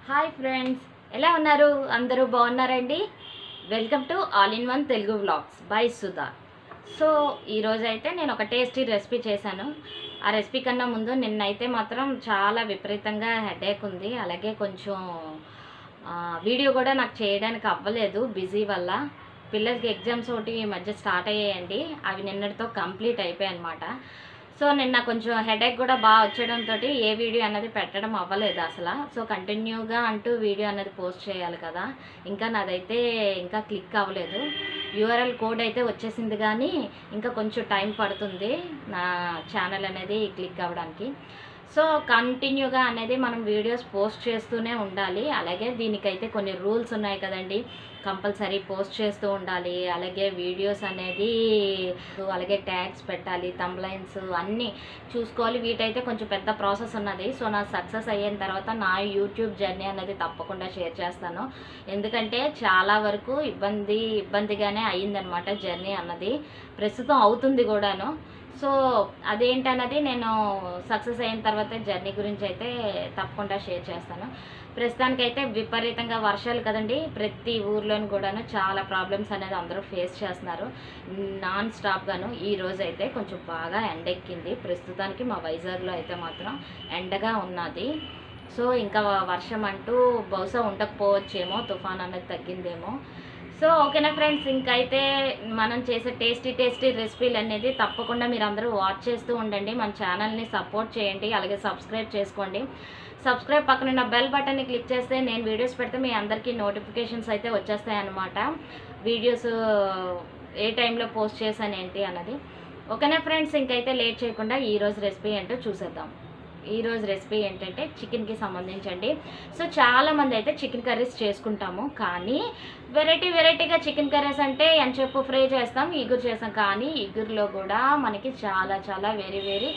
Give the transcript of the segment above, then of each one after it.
hi friends ఎలా ఉన్నారు అందరూ బాగున్నారండి welcome to all in one Telugu vlogs by Sudha so ఈరోజు అయితే నేను ఒక టేస్టీ రెసిపీ చేశాను ఆ రెసిపీ కన్నా ముందు నిన్నైతే మాత్రం చాలా విపరీతంగా హెడేక్ ఉంది అలాగే కొంచెం ఆ, వీడియో కూడా నాకు చేయడానికి అవ్వలేదు బిజీ వల్ల పిల్లలకి ఎగ్జామ్స్ ఒకటి ఈ మధ్య స్టార్ట్ అయ్యాయండి అవి నిన్నటితో కంప్లీట్ అయిపోయాయి అనమాట సో నిన్న కొంచెం హెడేక్ కూడా బాగా వచ్చడంతో ఏ వీడియో అన్నది పెట్టడం అవ్వలేదు అసలు సో కంటిన్యూగా అంటూ వీడియో అనేది పోస్ట్ చేయాలి కదా ఇంకా నాదైతే ఇంకా క్లిక్ అవ్వలేదు యూఆర్ఎల్ కోడ్ అయితే వచ్చేసింది కానీ ఇంకా కొంచెం టైం పడుతుంది నా ఛానల్ అనేది క్లిక్ అవ్వడానికి సో కంటిన్యూగా అనేది మనం వీడియోస్ పోస్ట్ చేస్తూనే ఉండాలి అలాగే దీనికైతే కొన్ని రూల్స్ ఉన్నాయి కదండి కంపల్సరీ పోస్ట్ చేస్తూ ఉండాలి అలాగే వీడియోస్ అనేది అలాగే ట్యాగ్స్ పెట్టాలి తంబ్లైన్స్ అన్నీ చూసుకోవాలి వీటైతే కొంచెం పెద్ద ప్రాసెస్ ఉన్నది సో నా సక్సెస్ అయిన తర్వాత నా యూట్యూబ్ జర్నీ అనేది తప్పకుండా షేర్ చేస్తాను ఎందుకంటే చాలా వరకు ఇబ్బంది ఇబ్బందిగానే అయ్యిందనమాట జర్నీ అన్నది ప్రస్తుతం అవుతుంది కూడాను సో అదేంటన్నది నేను సక్సెస్ అయిన తర్వాత జర్నీ గురించి అయితే తప్పకుండా షేర్ చేస్తాను ప్రస్తుతానికైతే విపరీతంగా వర్షాలు కదండి ప్రతి ఊర్లోని కూడాను చాలా ప్రాబ్లమ్స్ అనేది అందరూ ఫేస్ చేస్తున్నారు నాన్ స్టాప్గాను ఈ రోజు అయితే కొంచెం బాగా ఎండెక్కింది ప్రస్తుతానికి మా వైజాగ్లో అయితే మాత్రం ఎండగా ఉన్నది సో ఇంకా వర్షం అంటూ బహుశా ఉండకపోవచ్చేమో తుఫాన్ అనేది తగ్గిందేమో సో ఓకేనా ఫ్రెండ్స్ ఇంకైతే మనం చేసే టేస్టీ టేస్టీ రెసిపీలు అనేది తప్పకుండా మీరు అందరూ వాచ్ చేస్తూ ఉండండి మన ఛానల్ని సపోర్ట్ చేయండి అలాగే సబ్స్క్రైబ్ చేసుకోండి సబ్స్క్రైబ్ పక్కన ఉన్న బెల్ బటన్ని క్లిక్ చేస్తే నేను వీడియోస్ పెడితే మీ అందరికీ నోటిఫికేషన్స్ అయితే వచ్చేస్తాయి అన్నమాట వీడియోస్ ఏ టైంలో పోస్ట్ చేశాను ఏంటి అన్నది ఓకేనా ఫ్రెండ్స్ ఇంకైతే లేట్ చేయకుండా ఈరోజు రెసిపీ ఏంటో చూసేద్దాం ఈరోజు రెసిపీ ఏంటంటే చికెన్కి సంబంధించండి సో చాలామంది అయితే చికెన్ కర్రీస్ చేసుకుంటాము కానీ వెరైటీ వెరైటీగా చికెన్ కర్రీస్ అంటే ఎంతసేపు ఫ్రై చేస్తాం ఇగురు చేస్తాం కానీ ఇగురులో కూడా మనకి చాలా చాలా వెరీ వెరీ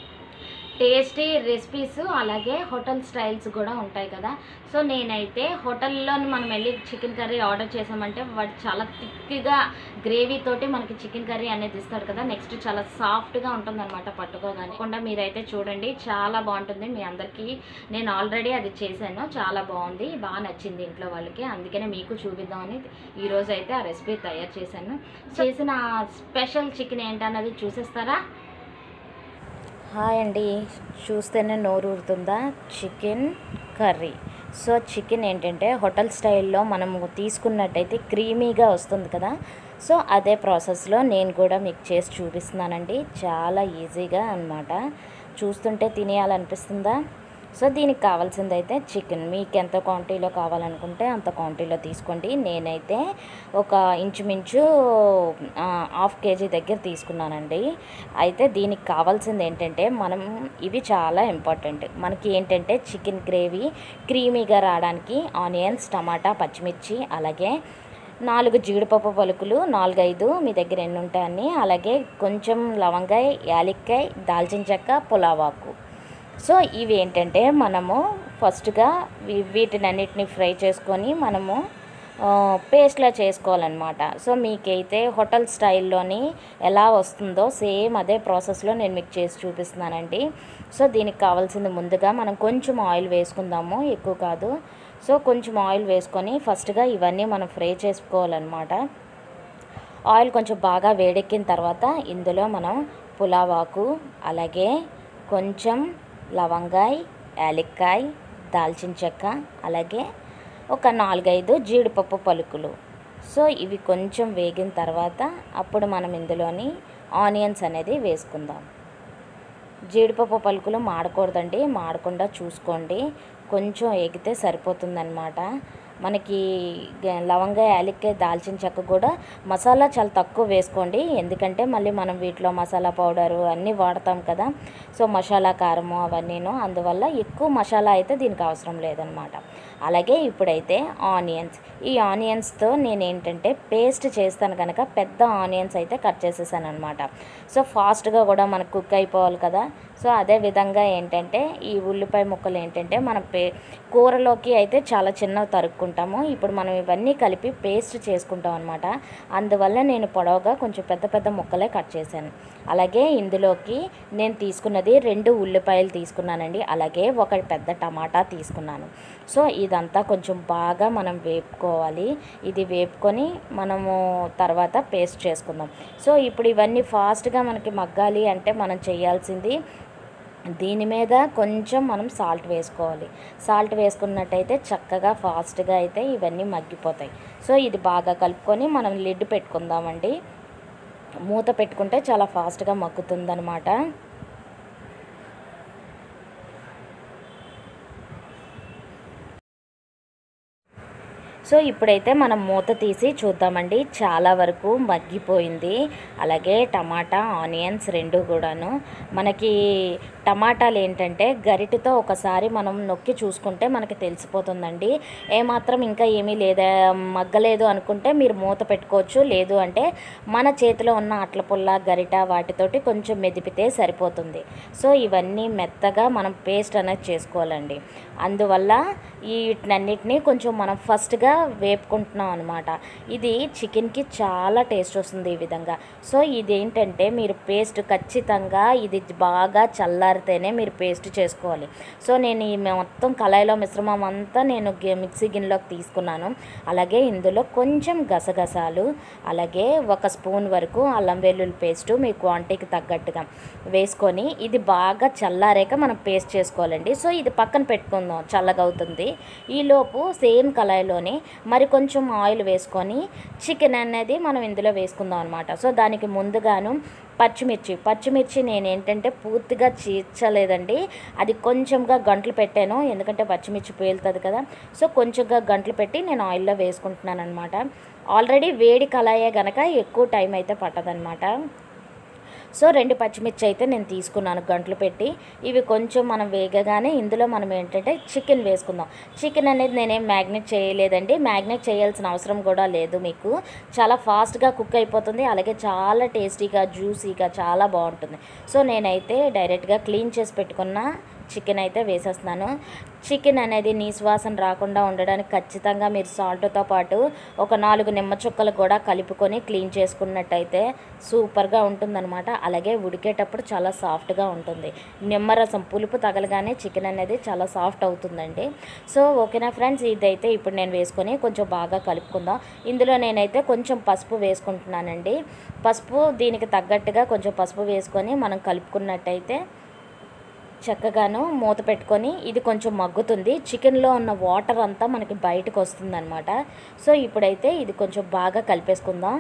టేస్టీ రెసిపీస్ అలాగే హోటల్ స్టైల్స్ కూడా ఉంటాయి కదా సో నేనైతే హోటల్లో మనం వెళ్ళి చికెన్ కర్రీ ఆర్డర్ చేసామంటే వాడు చాలా థిక్గా గ్రేవీ తోటి మనకి చికెన్ కర్రీ అనేది ఇస్తాడు కదా నెక్స్ట్ చాలా సాఫ్ట్గా ఉంటుందన్నమాట పట్టుకోగానే కాకుండా మీరైతే చూడండి చాలా బాగుంటుంది మీ అందరికీ నేను ఆల్రెడీ అది చేశాను చాలా బాగుంది బాగా నచ్చింది ఇంట్లో వాళ్ళకి అందుకనే మీకు చూపిద్దామని ఈరోజు అయితే ఆ రెసిపీ తయారు చేశాను చేసిన స్పెషల్ చికెన్ ఏంటన్నది చూసేస్తారా హాయ్ అండి చూస్తేనే నోరు ఊరుతుందా చికెన్ కర్రీ సో చికెన్ ఏంటంటే హోటల్ స్టైల్లో మనము తీసుకున్నట్టయితే క్రీమీగా వస్తుంది కదా సో అదే ప్రాసెస్లో నేను కూడా మీకు చేసి చూపిస్తున్నానండి చాలా ఈజీగా అన్నమాట చూస్తుంటే తినేయాలనిపిస్తుందా సో దీనికి కావాల్సింది అయితే చికెన్ మీకు ఎంత క్వాంటిటీలో కావాలనుకుంటే అంత క్వాంటిటీలో తీసుకోండి నేనైతే ఒక ఇంచుమించు ఆ, హాఫ్ కేజీ దగ్గర తీసుకున్నానండి అయితే దీనికి కావాల్సింది ఏంటంటే మనం ఇవి చాలా ఇంపార్టెంట్ మనకి ఏంటంటే చికెన్ గ్రేవీ క్రీమీగా రావడానికి ఆనియన్స్ టమాటా పచ్చిమిర్చి అలాగే నాలుగు జీడిపప్పు పలుకులు నాలుగైదు మీ దగ్గర ఎన్ని ఉంటాయని అలాగే కొంచెం లవంగాయ యాలక్కాయ దాల్చిన చెక్క పులావాకు సో ఇవి ఏంటంటే మనము ఫస్ట్గా వీ- వీటినన్నిటిని ఫ్రై చేసుకొని మనము ఆ, పేస్ట్లా చేసుకోవాలన్నమాట సో మీకైతే హోటల్ స్టైల్లోని ఎలా వస్తుందో సేమ్ అదే ప్రాసెస్లో నేను మీకు చేసి చూపిస్తున్నానండి సో దీనికి కావాల్సింది ముందుగా మనం కొంచెం ఆయిల్ వేసుకుందాము ఎక్కువ కాదు సో కొంచెం ఆయిల్ వేసుకొని ఫస్ట్గా ఇవన్నీ మనం ఫ్రై చేసుకోవాలన్నమాట ఆయిల్ కొంచెం బాగా వేడెక్కిన తర్వాత ఇందులో మనం పులావాకు అలాగే కొంచెం లవంగాయ్ యాలక్కాయ్ దాల్చిన చెక్క అలాగే ఒక నాలుగైదు జీడిపప్పు పలుకులు సో ఇవి కొంచెం వేగిన తర్వాత అప్పుడు మనం ఇందులోని ఆనియన్స్ అనేది వేసుకుందాం జీడిపప్పు పలుకులు మాడకూడదండి మాడకుండా చూసుకోండి కొంచెం ఎగితే సరిపోతుందన్నమాట మనకి గ- లవంగ యాలక్కాయ దాల్చిన చెక్క కూడా మసాలా చాలా తక్కువ వేసుకోండి ఎందుకంటే మళ్ళీ మనం వీటిలో మసాలా పౌడరు అన్నీ వాడతాం కదా సో మసాలా కారము అవన్నీను అందువల్ల ఎక్కువ మసాలా అయితే దీనికి అవసరం లేదనమాట అలాగే ఇప్పుడైతే ఆనియన్స్ ఈ ఆనియన్స్తో నేను ఏంటంటే పేస్ట్ చేస్తాను కనుక పెద్ద ఆనియన్స్ అయితే కట్ చేసేసాను అనమాట సో ఫాస్ట్గా కూడా మనకు కుక్ అయిపోవాలి కదా సో అదే విధంగా ఏంటంటే ఈ ఉల్లిపాయ ముక్కలు ఏంటంటే మనం పే కూరలోకి అయితే చాలా చిన్నవి తరుక్కుంటాము ఇప్పుడు మనం ఇవన్నీ కలిపి పేస్ట్ చేసుకుంటాం అనమాట అందువల్ల నేను పొడవుగా కొంచెం పెద్ద పెద్ద ముక్కలే కట్ చేశాను అలాగే ఇందులోకి నేను తీసుకున్నది రెండు ఉల్లిపాయలు తీసుకున్నానండి అలాగే ఒక పెద్ద టమాటా తీసుకున్నాను సో ఇదంతా కొంచెం బాగా మనం వేపుకోవాలి ఇది వేపుకొని మనము తర్వాత పేస్ట్ చేసుకుందాం సో ఇప్పుడు ఇవన్నీ ఫాస్ట్గా మనకి మగ్గాలి అంటే మనం చేయాల్సింది దీని మీద కొంచెం మనం సాల్ట్ వేసుకోవాలి సాల్ట్ వేసుకున్నట్టయితే చక్కగా ఫాస్ట్గా అయితే ఇవన్నీ మగ్గిపోతాయి సో ఇది బాగా కలుపుకొని మనం లిడ్ పెట్టుకుందామండి మూత పెట్టుకుంటే చాలా ఫాస్ట్గా మగ్గుతుందనమాట సో ఇప్పుడైతే మనం మూత తీసి చూద్దామండి చాలా వరకు మగ్గిపోయింది అలాగే టమాటా ఆనియన్స్ రెండు కూడాను మనకి టమాటాలు ఏంటంటే గరిటెతో ఒకసారి మనం నొక్కి చూసుకుంటే మనకి తెలిసిపోతుందండి ఏమాత్రం ఇంకా ఏమీ లేదా మగ్గలేదు అనుకుంటే మీరు మూత పెట్టుకోవచ్చు లేదు అంటే మన చేతిలో ఉన్న అట్ల పుల్ల గరిట వాటితోటి కొంచెం మెదిపితే సరిపోతుంది సో ఇవన్నీ మెత్తగా మనం పేస్ట్ అనేది చేసుకోవాలండి అందువల్ల వీటినన్నిటినీ కొంచెం మనం ఫస్ట్గా వేపుకుంటున్నాం అనమాట ఇది చికెన్కి చాలా టేస్ట్ వస్తుంది ఈ విధంగా సో ఇదేంటంటే మీరు పేస్ట్ ఖచ్చితంగా ఇది బాగా చల్లారితేనే మీరు పేస్ట్ చేసుకోవాలి సో నేను ఈ మొత్తం కళాయిలో మిశ్రమం అంతా నేను గి- మిక్సీ గిన్నెలోకి తీసుకున్నాను అలాగే ఇందులో కొంచెం గసగసాలు అలాగే ఒక స్పూన్ వరకు అల్లం వెల్లుల్లి పేస్టు మీ క్వాంటిటీకి తగ్గట్టుగా వేసుకొని ఇది బాగా చల్లారాక మనం పేస్ట్ చేసుకోవాలండి సో ఇది పక్కన పెట్టుకుందాం చల్లగా అవుతుంది ఈలోపు సేమ్ కళాయిలోనే మరి కొంచెం ఆయిల్ వేసుకొని చికెన్ అనేది మనం ఇందులో వేసుకుందాం అనమాట సో దానికి ముందుగాను పచ్చిమిర్చి పచ్చిమిర్చి నేను ఏంటంటే పూర్తిగా చీల్చలేదండి అది కొంచెంగా గంటలు పెట్టాను ఎందుకంటే పచ్చిమిర్చి పేలుతుంది కదా సో కొంచెంగా గంటలు పెట్టి నేను ఆయిల్లో వేసుకుంటున్నాను అనమాట ఆల్రెడీ వేడి కళాయే గనక ఎక్కువ టైం అయితే పట్టదనమాట సో రెండు పచ్చిమిర్చి అయితే నేను తీసుకున్నాను గంటలు పెట్టి ఇవి కొంచెం మనం వేగగానే ఇందులో మనం ఏంటంటే చికెన్ వేసుకుందాం చికెన్ అనేది నేనేం మ్యాగ్నెట్ చేయలేదండి మ్యాగ్నెట్ చేయాల్సిన అవసరం కూడా లేదు మీకు చాలా ఫాస్ట్గా కుక్ అయిపోతుంది అలాగే చాలా టేస్టీగా జ్యూసీగా చాలా బాగుంటుంది సో నేనైతే డైరెక్ట్గా క్లీన్ చేసి పెట్టుకున్న చికెన్ అయితే వేసేస్తున్నాను చికెన్ అనేది నీసువాసన రాకుండా ఉండడానికి ఖచ్చితంగా మీరు సాల్ట్తో పాటు ఒక నాలుగు నిమ్మ చుక్కలు కూడా కలుపుకొని క్లీన్ చేసుకున్నట్టయితే సూపర్గా ఉంటుందన్నమాట అలాగే ఉడికేటప్పుడు చాలా సాఫ్ట్గా ఉంటుంది నిమ్మరసం పులుపు తగలగానే చికెన్ అనేది చాలా సాఫ్ట్ అవుతుందండి సో ఓకేనా ఫ్రెండ్స్ ఇదైతే ఇప్పుడు నేను వేసుకొని కొంచెం బాగా కలుపుకుందాం ఇందులో నేనైతే కొంచెం పసుపు వేసుకుంటున్నానండి పసుపు దీనికి తగ్గట్టుగా కొంచెం పసుపు వేసుకొని మనం కలుపుకున్నట్టయితే చక్కగాను మూత పెట్టుకొని ఇది కొంచెం మగ్గుతుంది చికెన్లో ఉన్న వాటర్ అంతా మనకి బయటకు వస్తుంది అనమాట సో ఇప్పుడైతే ఇది కొంచెం బాగా కలిపేసుకుందాం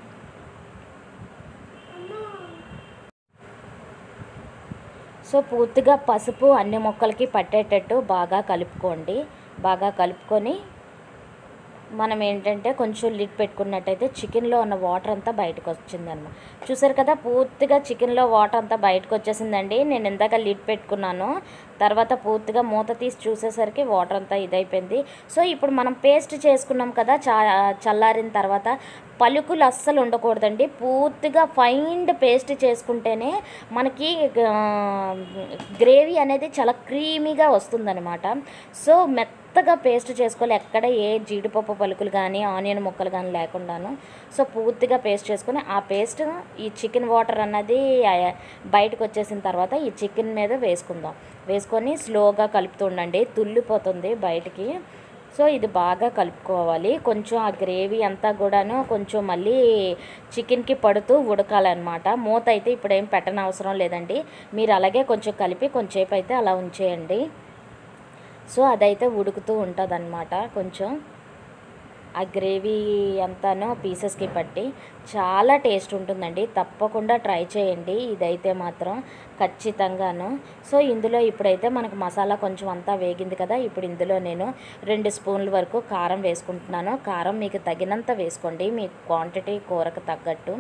సో పూర్తిగా పసుపు అన్ని మొక్కలకి పట్టేటట్టు బాగా కలుపుకోండి బాగా కలుపుకొని మనం ఏంటంటే కొంచెం లిడ్ పెట్టుకున్నట్టయితే చికెన్లో ఉన్న వాటర్ అంతా బయటకు వచ్చిందన్నమాట చూసారు కదా పూర్తిగా చికెన్లో వాటర్ అంతా బయటకు వచ్చేసిందండి నేను ఇందాక లిడ్ పెట్టుకున్నాను తర్వాత పూర్తిగా మూత తీసి చూసేసరికి వాటర్ అంతా ఇదైపోయింది సో ఇప్పుడు మనం పేస్ట్ చేసుకున్నాం కదా చా చల్లారిన తర్వాత పలుకులు అస్సలు ఉండకూడదండి పూర్తిగా ఫైండ్ పేస్ట్ చేసుకుంటేనే మనకి గ్రేవీ అనేది చాలా క్రీమీగా వస్తుందన్నమాట సో మెత్తగా పేస్ట్ చేసుకోవాలి ఎక్కడ ఏ జీడిపప్పు పలుకులు కానీ ఆనియన్ ముక్కలు కానీ లేకుండాను సో పూర్తిగా పేస్ట్ చేసుకొని ఆ పేస్ట్ ఈ చికెన్ వాటర్ అన్నది ఆ, బయటకు వచ్చేసిన తర్వాత ఈ చికెన్ మీద వేసుకుందాం వేసుకొని స్లోగా కలుపుతూ ఉండండి తుల్లిపోతుంది బయటికి సో ఇది బాగా కలుపుకోవాలి కొంచెం ఆ గ్రేవీ అంతా కూడాను కొంచెం మళ్ళీ చికెన్కి పడుతూ ఉడకాలన్నమాట మూత అయితే ఇప్పుడు ఏం పెట్టనవసరం లేదండి మీరు అలాగే కొంచెం కలిపి కొంచెంసేపు అయితే అలా ఉంచేయండి సో అదైతే ఉడుకుతూ ఉంటుంది కొంచెం ఆ గ్రేవీ అంతాను పీసెస్కి పట్టి చాలా టేస్ట్ ఉంటుందండి తప్పకుండా ట్రై చేయండి ఇదైతే మాత్రం ఖచ్చితంగాను సో ఇందులో ఇప్పుడైతే మనకు మసాలా కొంచెం అంతా వేగింది కదా ఇప్పుడు ఇందులో నేను రెండు స్పూన్ల వరకు కారం వేసుకుంటున్నాను కారం మీకు తగినంత వేసుకోండి మీ క్వాంటిటీ కూరకు తగ్గట్టు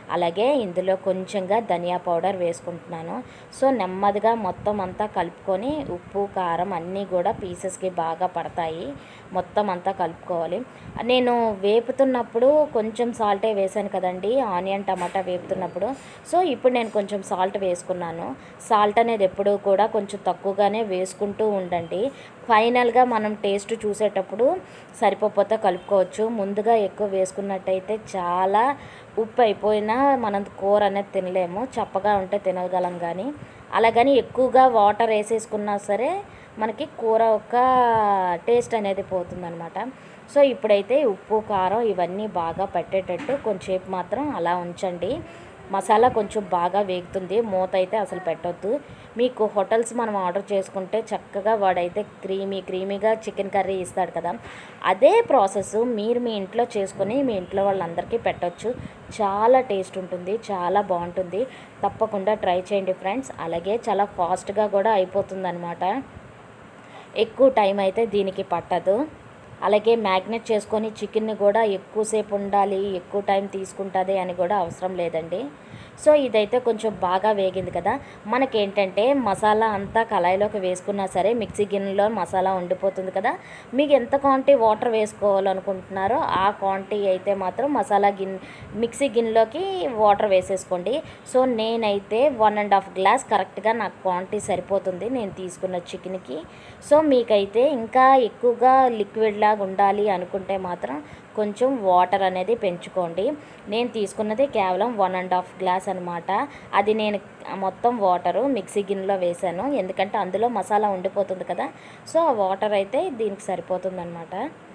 అలాగే ఇందులో కొంచెంగా ధనియా పౌడర్ వేసుకుంటున్నాను సో నెమ్మదిగా మొత్తం అంతా కలుపుకొని ఉప్పు కారం అన్నీ కూడా పీసెస్కి బాగా పడతాయి మొత్తం అంతా కలుపుకోవాలి నేను వేపుతున్నప్పుడు కొంచెం సాల్టే వేసాను కదండి ఆనియన్ టమాటా వేపుతున్నప్పుడు సో ఇప్పుడు నేను కొంచెం సాల్ట్ వేసుకున్నాను సాల్ట్ అనేది ఎప్పుడూ కూడా కొంచెం తక్కువగానే వేసుకుంటూ ఉండండి ఫైనల్గా మనం టేస్ట్ చూసేటప్పుడు సరిపోతే కలుపుకోవచ్చు ముందుగా ఎక్కువ వేసుకున్నట్టయితే చాలా ఉప్పు అయిపోయినా మనం కూర అనేది తినలేము చప్పగా ఉంటే తినగలం కానీ అలాగని ఎక్కువగా వాటర్ వేసేసుకున్నా సరే మనకి కూర ఒక టేస్ట్ అనేది పోతుందనమాట సో ఇప్పుడైతే ఉప్పు కారం ఇవన్నీ బాగా పట్టేటట్టు కొంచెంసేపు మాత్రం అలా ఉంచండి మసాలా కొంచెం బాగా వేగుతుంది మూత అయితే అసలు పెట్టొద్దు మీకు హోటల్స్ మనం ఆర్డర్ చేసుకుంటే చక్కగా వాడైతే క్రీమీ క్రీమీగా చికెన్ కర్రీ ఇస్తాడు కదా అదే ప్రాసెస్ మీరు మీ ఇంట్లో చేసుకొని మీ ఇంట్లో వాళ్ళందరికీ పెట్టొచ్చు చాలా టేస్ట్ ఉంటుంది చాలా బాగుంటుంది తప్పకుండా ట్రై చేయండి ఫ్రెండ్స్ అలాగే చాలా ఫాస్ట్గా కూడా అయిపోతుంది ఎక్కువ టైం అయితే దీనికి పట్టదు అలాగే మ్యాగ్నెట్ చేసుకొని చికెన్ని కూడా ఎక్కువసేపు ఉండాలి ఎక్కువ టైం తీసుకుంటుంది అని కూడా అవసరం లేదండి సో ఇదైతే కొంచెం బాగా వేగింది కదా మనకేంటంటే మసాలా అంతా కళాయిలోకి వేసుకున్నా సరే మిక్సీ గిన్నెలో మసాలా ఉండిపోతుంది కదా మీకు ఎంత క్వాంటిటీ వాటర్ వేసుకోవాలనుకుంటున్నారో ఆ క్వాంటిటీ అయితే మాత్రం మసాలా గిన్నె మిక్సీ గిన్నెలోకి వాటర్ వేసేసుకోండి సో నేనైతే వన్ అండ్ హాఫ్ గ్లాస్ కరెక్ట్గా నాకు క్వాంటిటీ సరిపోతుంది నేను తీసుకున్న చికెన్కి సో మీకైతే ఇంకా ఎక్కువగా లిక్విడ్ లాగా ఉండాలి అనుకుంటే మాత్రం కొంచెం వాటర్ అనేది పెంచుకోండి నేను తీసుకున్నది కేవలం వన్ అండ్ హాఫ్ గ్లాస్ అనమాట అది నేను మొత్తం వాటరు మిక్సీ గిన్నెలో వేసాను ఎందుకంటే అందులో మసాలా ఉండిపోతుంది కదా సో ఆ వాటర్ అయితే దీనికి సరిపోతుంది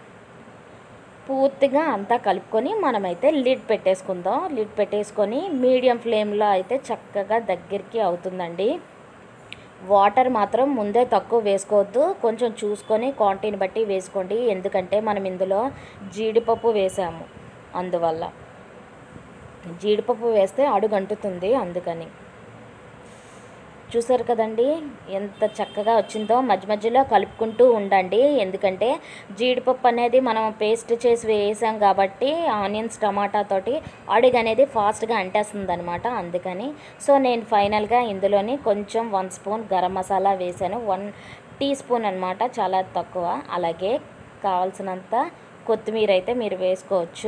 పూర్తిగా అంతా కలుపుకొని మనమైతే లిడ్ పెట్టేసుకుందాం లిడ్ పెట్టేసుకొని మీడియం ఫ్లేమ్లో అయితే చక్కగా దగ్గరికి అవుతుందండి వాటర్ మాత్రం ముందే తక్కువ వేసుకోవద్దు కొంచెం చూసుకొని క్వాంటిటీని బట్టి వేసుకోండి ఎందుకంటే మనం ఇందులో జీడిపప్పు వేసాము అందువల్ల జీడిపప్పు వేస్తే అడుగంటుతుంది అందుకని చూసారు కదండి ఎంత చక్కగా వచ్చిందో మధ్య మధ్యలో కలుపుకుంటూ ఉండండి ఎందుకంటే జీడిపప్పు అనేది మనం పేస్ట్ చేసి వేసాం కాబట్టి ఆనియన్స్ టమాటా తోటి అడుగు అనేది ఫాస్ట్గా అంటేస్తుంది అనమాట అందుకని సో నేను ఫైనల్గా ఇందులోని కొంచెం వన్ స్పూన్ గరం మసాలా వేసాను వన్ టీ స్పూన్ అనమాట చాలా తక్కువ అలాగే కావాల్సినంత కొత్తిమీర అయితే మీరు వేసుకోవచ్చు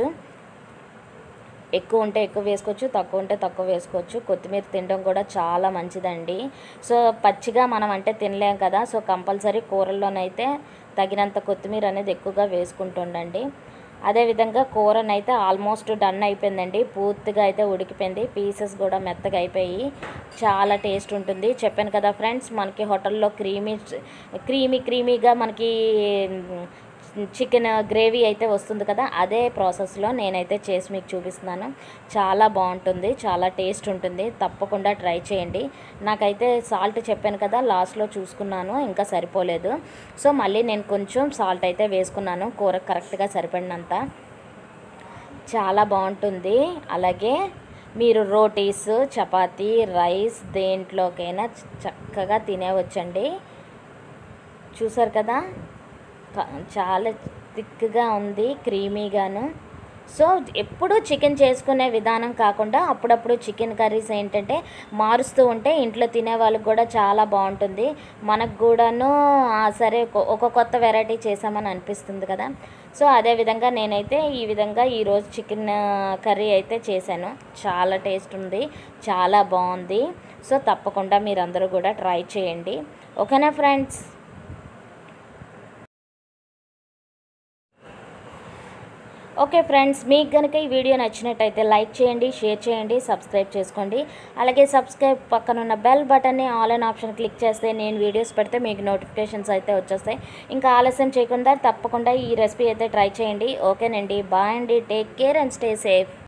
ఎక్కువ ఉంటే ఎక్కువ వేసుకోవచ్చు తక్కువ ఉంటే తక్కువ వేసుకోవచ్చు కొత్తిమీర తినడం కూడా చాలా మంచిదండి సో పచ్చిగా మనం అంటే తినలేం కదా సో కంపల్సరీ కూరల్లోనైతే తగినంత కొత్తిమీర అనేది ఎక్కువగా వేసుకుంటుండండి అదేవిధంగా కూరనైతే ఆల్మోస్ట్ డన్ అయిపోయిందండి పూర్తిగా అయితే ఉడికిపోయింది పీసెస్ కూడా మెత్తగా అయిపోయి చాలా టేస్ట్ ఉంటుంది చెప్పాను కదా ఫ్రెండ్స్ మనకి హోటల్లో క్రీమీ క్రీమీ క్రీమీగా మనకి చికెన్ గ్రేవీ అయితే వస్తుంది కదా అదే ప్రాసెస్లో నేనైతే చేసి మీకు చూపిస్తున్నాను చాలా బాగుంటుంది చాలా టేస్ట్ ఉంటుంది తప్పకుండా ట్రై చేయండి నాకైతే సాల్ట్ చెప్పాను కదా లాస్ట్లో చూసుకున్నాను ఇంకా సరిపోలేదు సో మళ్ళీ నేను కొంచెం సాల్ట్ అయితే వేసుకున్నాను కూర కరెక్ట్గా సరిపడినంత చాలా బాగుంటుంది అలాగే మీరు రోటీస్ చపాతీ రైస్ దేంట్లోకైనా చక్కగా తినేవచ్చండి చూసారు కదా క- చాలా థిక్గా ఉంది క్రీమీగాను సో ఎప్పుడు చికెన్ చేసుకునే విధానం కాకుండా అప్పుడప్పుడు చికెన్ కర్రీస్ ఏంటంటే మారుస్తూ ఉంటే ఇంట్లో తినే వాళ్ళకి కూడా చాలా బాగుంటుంది మనకు కూడాను ఆ, సరే ఒక- ఒక కొత్త వెరైటీ చేసామని అనిపిస్తుంది కదా సో అదేవిధంగా నేనైతే ఈ విధంగా ఈరోజు చికెన్ కర్రీ అయితే చేశాను చాలా టేస్ట్ ఉంది చాలా బాగుంది సో తప్పకుండా మీరందరూ కూడా ట్రై చేయండి ఓకేనా ఫ్రెండ్స్ ఓకే ఫ్రెండ్స్ మీకు కనుక ఈ వీడియో నచ్చినట్టయితే లైక్ చేయండి షేర్ చేయండి సబ్స్క్రైబ్ చేసుకోండి అలాగే సబ్స్క్రైబ్ పక్కన ఉన్న బెల్ బటన్ని ఆల్ అన్ ఆప్షన్ క్లిక్ చేస్తే నేను వీడియోస్ పెడితే మీకు నోటిఫికేషన్స్ అయితే వచ్చేస్తాయి ఇంకా ఆలస్యం చేయకుండా తప్పకుండా ఈ రెసిపీ అయితే ట్రై చేయండి ఓకేనండి బాయ్ అండి take care and stay safe